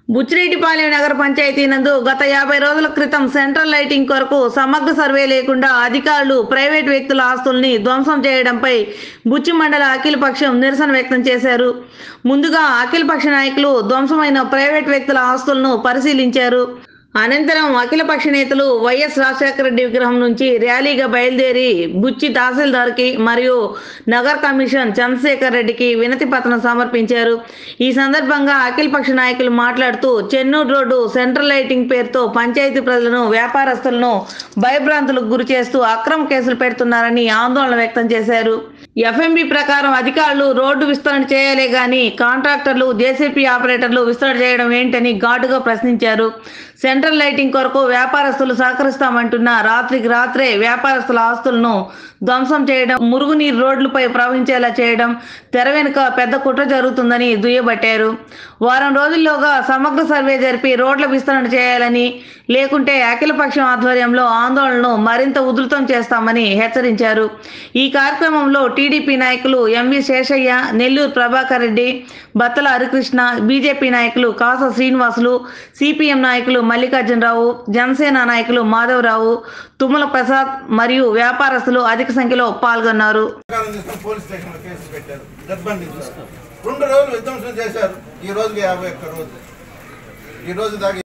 బుచ్చిరెడ్డిపాలెం నగర పంచాయతీ నందు గత యాభై రోజుల క్రితం సెంట్రల్ లైటింగ్ కొరకు సమగ్ర సర్వే లేకుండా అధికారులు ప్రైవేట్ వ్యక్తుల ఆస్తుల్ని ధ్వంసం చేయడంపై బుచ్చి మండల అఖిలపక్షం నిరసన వ్యక్తం చేశారు ముందుగా అఖిలపక్ష నాయకులు ధ్వంసమైన ప్రైవేట్ వ్యక్తుల ఆస్తులను పరిశీలించారు అనంతరం అఖిలపక్ష నేతలు వైఎస్ రాజశేఖర రెడ్డి విగ్రహం నుంచి ర్యాలీగా బయలుదేరి బుచ్చి తహసీల్దార్కి మరియు నగర్ కమిషన్ చంద్రశేఖర్ రెడ్డికి వినతి పత్రం సమర్పించారు ఈ సందర్భంగా అఖిలపక్ష నాయకులు మాట్లాడుతూ చెన్నూరు రోడ్డు సెంట్రల్ లైటింగ్ పేరుతో పంచాయతీ ప్రజలను వ్యాపారస్తులను భయభ్రాంతులకు గురి చేస్తూ అక్రమ కేసులు పెడుతున్నారని ఆందోళన వ్యక్తం చేశారు ఎఫ్ఎంబి ప్రకారం అధికారులు రోడ్డు విస్తరణ చేయాలే గాని కాంట్రాక్టర్లు జేసీపీ ఆపరేటర్లు విస్తరణ చేయడం ఏంటని ఘాటుగా ప్రశ్నించారు సెంట్రల్ లైటింగ్ కొరకు వ్యాపారస్తులు సహకరిస్తామంటున్న రాత్రికి రాత్రే వ్యాపారస్తుల ఆస్తులను ధ్వంసం చేయడం మురుగునీరు రోడ్లపై ప్రవహించేలా చేయడం తెర వెనుక పెద్ద కుట్ర జరుగుతుందని దుయ్యబట్టారు వారం రోజుల్లోగా సమగ్ర సర్వే జరిపి రోడ్ల విస్తరణ చేయాలని లేకుంటే అఖిలపక్షం ఆధ్వర్యంలో ఆందోళనను మరింత ఉధృతం చేస్తామని హెచ్చరించారు ఈ కార్యక్రమంలో టీడీపీ నాయకులు ఎంవి శేషయ్య నెల్లూరు ప్రభాకర్ రెడ్డి బత్తల హరికృష్ణ బీజేపీ నాయకులు కాస శ్రీనివాసులు సిపిఎం నాయకులు మల్లికార్జునరావు జనసేన నాయకులు మాధవరావు తుమ్మల ప్రసాద్ మరియు వ్యాపారస్తులు అధిక సంఖ్యలో పాల్గొన్నారు ప్రకారం తీసుకొని పోలీస్ స్టేషన్లో కేసు పెట్టారు డబ్బండి రెండు రోజులు విధ్వంసం చేశారు ఈ రోజుకి యాభై ఒక్క రోజు ఈ రోజు దాకా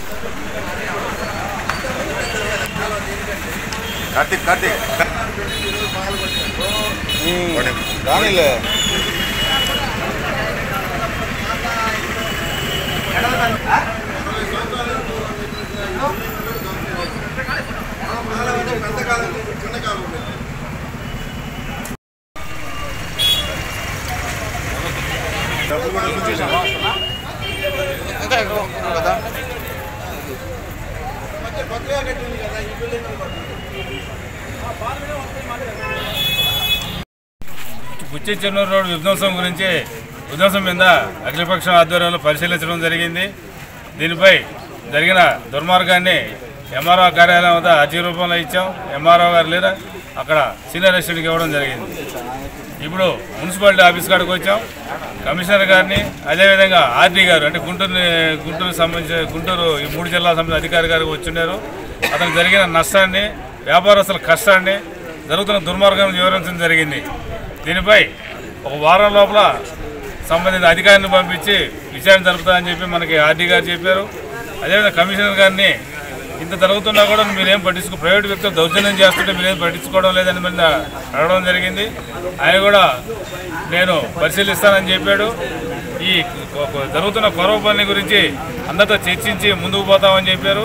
కార్తీక్ కార్తీక్ రానిలే కదా కొత్తగా కట్టింది కదా ఈ బిల్డింగ్ బుచ్చి చెన్నూరు రోడ్డు విధ్వంసం గురించి విధ్వంసం మీద అఖిలపక్షం ఆధ్వర్యంలో పరిశీలించడం జరిగింది దీనిపై జరిగిన దుర్మార్గాన్ని ఎంఆర్ఓ కార్యాలయం వద్ద అర్జీ రూపంలో ఇచ్చాం ఎంఆర్ఓ గారు లేదా అక్కడ సీనియర్ అసిస్టెంట్కి ఇవ్వడం జరిగింది ఇప్పుడు మున్సిపాలిటీ ఆఫీస్ కాడికి వచ్చాం కమిషనర్ గారిని అదేవిధంగా ఆర్డీ గారు అంటే గుంటూరు గుంటూరు సంబంధించిన గుంటూరు ఈ మూడు జిల్లాల సంబంధించిన అధికారి గారు వచ్చిండారు అతనికి జరిగిన నష్టాన్ని వ్యాపారస్తుల కష్టాన్ని జరుగుతున్న దుర్మార్గాన్ని వివరించడం జరిగింది దీనిపై ఒక వారం లోపల సంబంధిత అధికారిని పంపించి విచారణ జరుపుతామని చెప్పి మనకి ఆర్డీ గారు చెప్పారు అదేవిధంగా కమిషనర్ గారిని ఇంత జరుగుతున్నా కూడా మీరేం పట్టించుకో ప్రైవేట్ వ్యక్తులు దౌర్జన్యం చేస్తుంటే మీరేం పట్టించుకోవడం లేదని మీద అడగడం జరిగింది ఆయన కూడా నేను పరిశీలిస్తానని చెప్పాడు ఈ కొ- కొ- జరుగుతున్న కొరవ పని గురించి అందరితో చర్చించి ముందుకు పోతామని చెప్పారు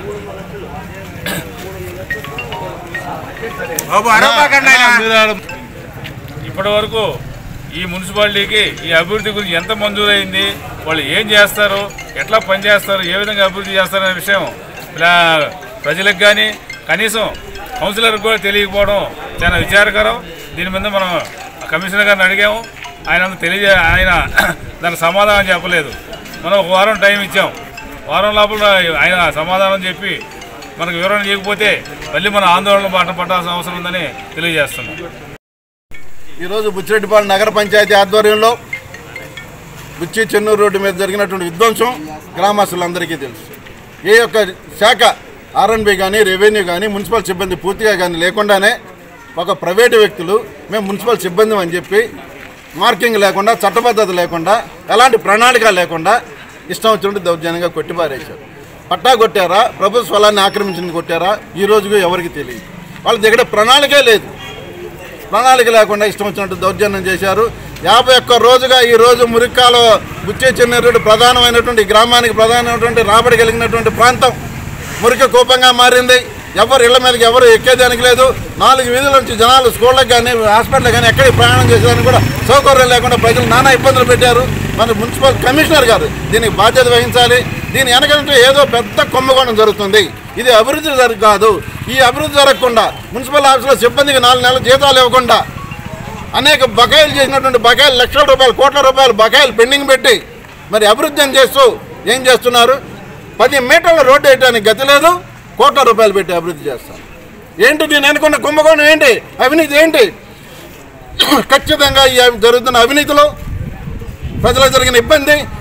ఇప్పటి వరకు ఈ మున్సిపాలిటీకి ఈ అభివృద్ధి గురించి ఎంత మంజూరైంది వాళ్ళు ఏం చేస్తారు ఎట్లా పనిచేస్తారు ఏ విధంగా అభివృద్ధి చేస్తారనే విషయం ఇలా ప్రజలకు కానీ కనీసం కౌన్సిలర్కి కూడా తెలియకపోవడం చాలా విచారకరం దీని మీద మనం కమిషనర్ గారిని అడిగాము ఆయన అంత తెలియజే ఆయన దానికి సమాధానం చెప్పలేదు మనం ఒక వారం టైం ఇచ్చాం వారం లోపల ఆయన సమాధానం చెప్పి మనకు వివరణ చేయకపోతే మళ్ళీ మన ఆందోళన బాట పట్టాల్సిన అవసరం ఉందని తెలియజేస్తున్నాం ఈరోజు బుచ్చిరెడ్డిపాలెం నగర పంచాయతీ ఆధ్వర్యంలో బుచ్చి చెన్నూరు రోడ్డు మీద జరిగినటువంటి విధ్వంసం గ్రామస్తులందరికీ తెలుసు ఏ యొక్క శాఖ ఆర్ఎన్బి కానీ రెవెన్యూ కానీ మున్సిపల్ సిబ్బంది పూర్తిగా కానీ లేకుండానే ఒక ప్రైవేటు వ్యక్తులు మేము మున్సిపల్ సిబ్బంది అని చెప్పి మార్కింగ్ లేకుండా చట్టబద్ధత లేకుండా ఎలాంటి ప్రణాళిక లేకుండా ఇష్టం వచ్చినట్టు దౌర్జన్యంగా కొట్టిపారేశారు పట్టా కొట్టారా ప్రభుత్వ స్థలాన్ని ఆక్రమించింది కొట్టారా ఈ రోజుకు ఎవరికి తెలియదు వాళ్ళ దగ్గర ప్రణాళికే లేదు ప్రణాళిక లేకుండా ఇష్టం వచ్చినట్టు దౌర్జన్యం చేశారు యాభై ఒక్క రోజుగా ఈ రోజు మురిక్కాలో బుచ్చే చెన్నెరుడు ప్రధానమైనటువంటి ఈ గ్రామానికి ప్రధానమైనటువంటి రాబడి కలిగినటువంటి ప్రాంతం మురికి కూపంగా మారింది ఎవరు ఇళ్ల మీదకి ఎవరు ఎక్కేదానికి లేదు నాలుగు వీధుల నుంచి జనాలు స్కూళ్ళకి కానీ హాస్పిటల్ కానీ ఎక్కడికి ప్రయాణం చేసేదానికి కూడా సౌకర్యం లేకుండా ప్రజలు నానా ఇబ్బందులు పెట్టారు మన మున్సిపల్ కమిషనర్ గారు దీనికి బాధ్యత వహించాలి దీని వెనకంటే ఏదో పెద్ద కుంభకోణం జరుగుతుంది ఇది అభివృద్ధి జరగ కాదు ఈ అభివృద్ధి జరగకుండా మున్సిపల్ ఆఫీసులో సిబ్బందికి నాలుగు నెలల జీతాలు ఇవ్వకుండా అనేక బకాయిలు చేసినటువంటి బకాయిలు లక్షల రూపాయలు కోట్ల రూపాయలు బకాయిలు పెండింగ్ పెట్టి మరి అభివృద్ధి అని చేస్తూ ఏం చేస్తున్నారు పది మీటర్ల రోడ్డు వేయడానికి గతి లేదు కోట్ల రూపాయలు పెట్టి అభివృద్ధి చేస్తాను ఏంటి నేను అనుకున్న కుంభకోణం ఏంటి అవినీతి ఏంటి ఖచ్చితంగా ఈ జరుగుతున్న అవినీతిలో ప్రజలకు జరిగిన ఇబ్బంది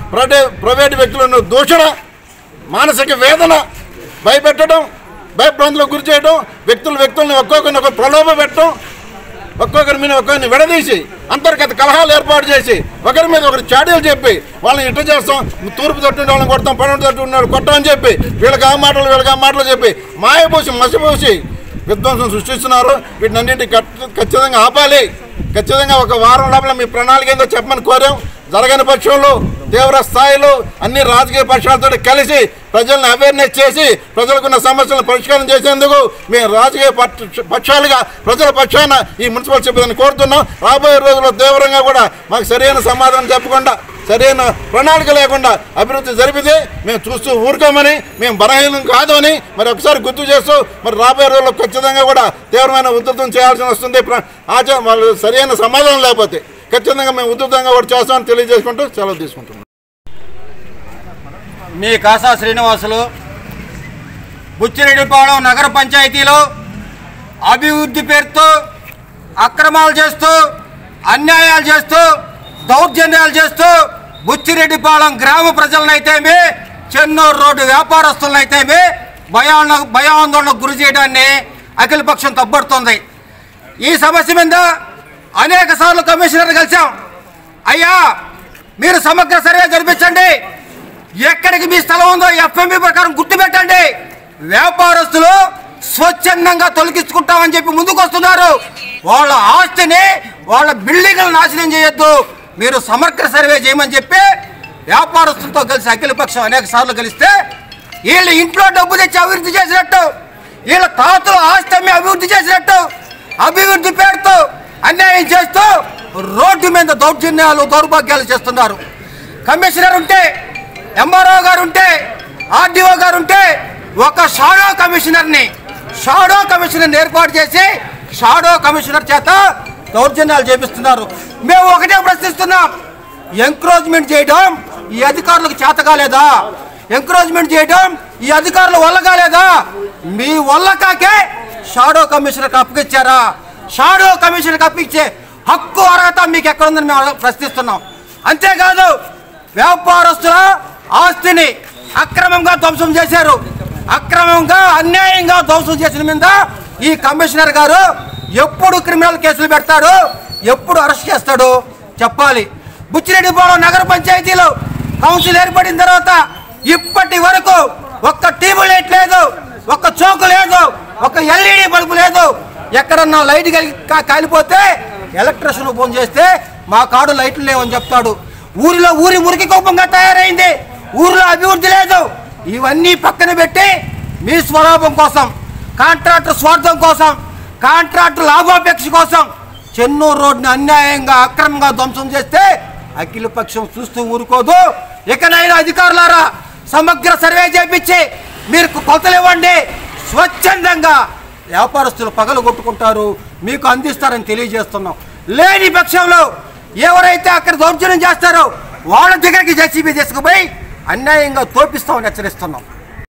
ప్రైవే ప్రైవేట్ వ్యక్తులను దూషణ మానసిక వేదన భయపెట్టడం భయభ్రాంతులకు గురి చేయడం వ్యక్తులు వ్యక్తుల్ని ఒక్కొక్కరిని ఒక ప్రలోభ పెట్టడం ఒక్కొక్కరి మీద ఒక్కొక్కరిని విడదీసి అంతర్గత కలహాలు ఏర్పాటు చేసి ఒకరి మీద ఒకరి చాడీలు చెప్పి వాళ్ళని ఇట్ట చేస్తాం తూర్పు తట్టు వాళ్ళని కొడతాం పనుడు తట్టు ఉన్నాడు కొట్టామని చెప్పి వీళ్ళకి ఆ మాటలు వీళ్ళకి ఆ మాటలు చెప్పి మాయపోసి మసిపోసి విధ్వంసం సృష్టిస్తున్నారు వీటినన్నింటి ఖచ్చితంగా ఆపాలి ఖచ్చితంగా ఒక వారం లోపల మీ ప్రణాళిక ఏందో చెప్పమని కోరాం జరగని పక్షంలో తీవ్ర స్థాయిలో అన్ని రాజకీయ పక్షాలతో కలిసి ప్రజలను అవేర్నెస్ చేసి ప్రజలకున్న సమస్యలను పరిష్కారం చేసేందుకు మేము రాజకీయ పక్ష- పక్షాలుగా ప్రజల పక్షాన ఈ మున్సిపల్ సిబ్బందిని కోరుతున్నాం రాబోయే రోజుల్లో తీవ్రంగా కూడా మాకు సరైన సమాధానం చెప్పకుండా సరైన ప్రణాళిక లేకుండా అభివృద్ధి జరిపితే మేము చూస్తూ ఊరుకోమని మేము బలహీనం కాదు అని మరి ఒకసారి గుర్తు చేస్తూ మరి రాబోయే రోజుల్లో ఖచ్చితంగా కూడా తీవ్రమైన ఉధృతం చేయాల్సి వస్తుంది ప్ర- ఆచ వాళ్ళు సరైన సమాధానం లేకపోతే ఖచ్చితంగా మేము ఉధృతంగా కూడా చేస్తామని తెలియజేసుకుంటూ సెలవు తీసుకుంటున్నాం మీ కాసా శ్రీనివాసులు బుచ్చిరెడ్డిపాళెం నగర పంచాయతీలో అభివృద్ధి పేరుతో అక్రమాలు చేస్తూ అన్యాయాలు చేస్తూ దౌర్జన్యాలు చేస్తూ బుచ్చిరెడ్డిపాళెం గ్రామ ప్రజలనైతేమి చెన్నూరు రోడ్డు వ్యాపారస్తులనైతేమి భయాంద భయాందోళనకు గురి చేయడాన్ని అఖిలపక్షం తప్పడుతోంది ఈ సమస్య మీద అనేక సార్లు కమిషనర్ కలిసాం అయ్యా మీరు సమగ్ర సర్వే జరిపించండి ఎక్కడికి మీ స్థలం ఉందో ఎఫ్ఎంబి ప్రకారం గుర్తుపెట్టండి వ్యాపారస్తులు స్వచ్ఛందంగా తొలగించుకుంటామని చెప్పి ముందుకు వస్తున్నారు వాళ్ళ ఆస్తిని వాళ్ళ బిల్డింగ్లు నాశనం చేయొద్దు మీరు సమగ్ర సర్వే చేయమని చెప్పి వ్యాపారస్తులతో కలిసి అఖిలపక్షం అనేక సార్లు కలిస్తే వీళ్ళు ఇంట్లో డబ్బు తెచ్చి అభివృద్ధి చేసినట్టు వీళ్ళ తాతలు ఆస్తి అమ్మి అభివృద్ధి చేసినట్టు అభివృద్ధి పేరుతో అన్యాయం చేస్తూ రోడ్డు మీద దౌర్జన్యాలు దౌర్భాగ్యాలు చేస్తున్నారు కమిషనర్ ఉంటే ఎంఆర్ఓ గారు ఉంటే ఆర్డీఓ గారు ఉంటే ఒక షాడో కమిషనర్ని షాడో కమిషనర్ ఏర్పాటు చేసి షాడో కమిషనర్ చేత దౌర్జన్యాలు చేపిస్తున్నారు మేము ఒకటే ప్రశ్నిస్తున్నాం ఎంక్రోచ్మెంట్ చేయడం ఈ అధికారులకు చేత కాలేదా ఎంకరేజ్మెంట్ చేయడం ఈ అధికారుల వల్ల కాలేదా మీ వల్ల కాకే షాడో కమిషనర్కి అప్పగిచ్చారా షాడో కమిషనర్కి అప్పించే హక్కు అర్హత మీకు ఎక్కడుందని మేము ప్రశ్నిస్తున్నాం అంతేకాదు వ్యాపారస్తుల ఆస్తిని అక్రమంగా ధ్వంసం చేశారు అక్రమంగా అన్యాయంగా ధ్వంసం చేసిన మీద ఈ కమిషనర్ గారు ఎప్పుడు క్రిమినల్ కేసులు పెడతాడు ఎప్పుడు అరెస్ట్ చేస్తాడు చెప్పాలి బుచ్చిరెడ్డిపాలెం నగర పంచాయతీలో కౌన్సిల్ ఏర్పడిన తర్వాత ఇప్పటి వరకు ఒక్క టీవీ లైట్ లేదు ఒక్క చౌకు లేదు ఒక ఎల్ఈడి బల్బు లేదు ఎక్కడన్నా లైట్ కలిగి కా- కాలిపోతే ఎలక్ట్రిషియన్ ఫోన్ చేస్తే మా కాడు లైట్లు లేవని చెప్తాడు ఊరిలో ఊరి మురికి కోపంగా తయారైంది ఊరిలో అభివృద్ధి లేదు ఇవన్నీ పక్కన పెట్టి మీ స్వలాభం కోసం కాంట్రాక్టర్ స్వార్థం కోసం కాంట్రాక్టర్ లాభాపేక్ష కోసం చెన్నూరు రోడ్ని అన్యాయంగా అక్రమంగా ధ్వంసం చేస్తే అఖిల పక్షం చూస్తూ ఊరుకోదు ఇకనైనా అధికారులారా సమగ్ర సర్వే చేపించి మీరు కొలతలు ఇవ్వండి స్వచ్ఛందంగా వ్యాపారస్తులు పగలు కొట్టుకుంటారు మీకు అందిస్తారని తెలియజేస్తున్నాం లేని పక్షంలో ఎవరైతే అక్కడ దౌర్జన్యం చేస్తారో వాళ్ళ దగ్గరికి జెసిబి తీసుకుపోయి అన్యాయంగా తోపిస్తామని హెచ్చరిస్తున్నాం